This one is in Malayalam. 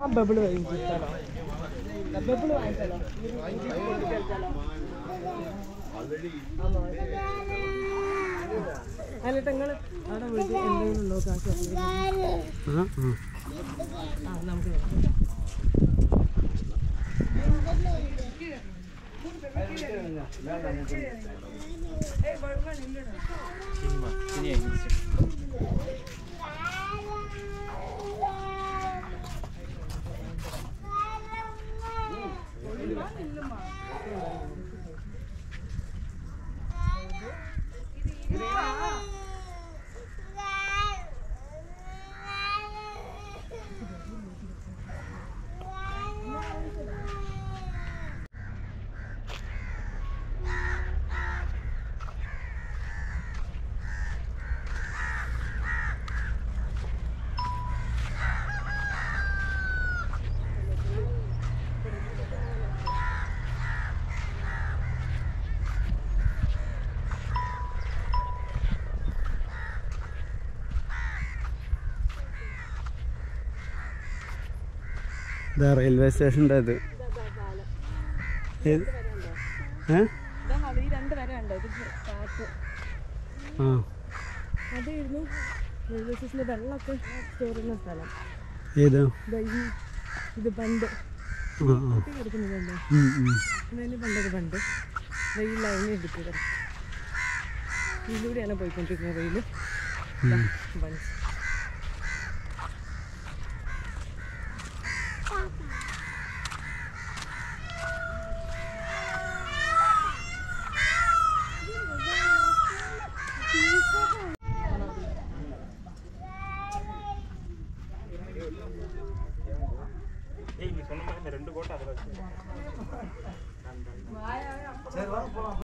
ആ ബബിള് വാങ്ങിച്ചാലോ ബബിള് വാങ്ങിച്ചാലോ അല്ല നിങ്ങൾ അവിടെ വിളിച്ച് എന്തെങ്കിലും ഉണ്ടോ കാശ് ആ നമുക്ക് നോക്കാം. ഇതാ റെയിൽവേ സ്റ്റേഷൻ്റെ ഇത് ഏത് ഏ ഇതാ മതി, ഈ രണ്ട് വര കണ്ടോ ഇത് കാറ്റ് ആ അതായിരുന്നു റെയിൽവേ സ്റ്റേഷനിൽ വെള്ളമൊക്കെ സ്റ്റോർ ചെയ്യുന്ന സ്ഥലം ഏത് ഇതാ ഈ ഇത് ബണ്ട് ആ ആ കുട്ടി കിടക്കുന്നുണ്ടോ ഉം, ഉം. ഇതിന് പണ്ടൊരു ബണ്ട് റെയിൽ ലൈൻ എടുക്കുക ഇതിലൂടെയാണ് പോയിക്കൊണ്ടിരിക്കുന്നത് റെയിൽ ബണ്ട് ஏய் நீ சொன்ன மாதிரி இந்த ரெண்டு கோட்டை அதில் வச்சு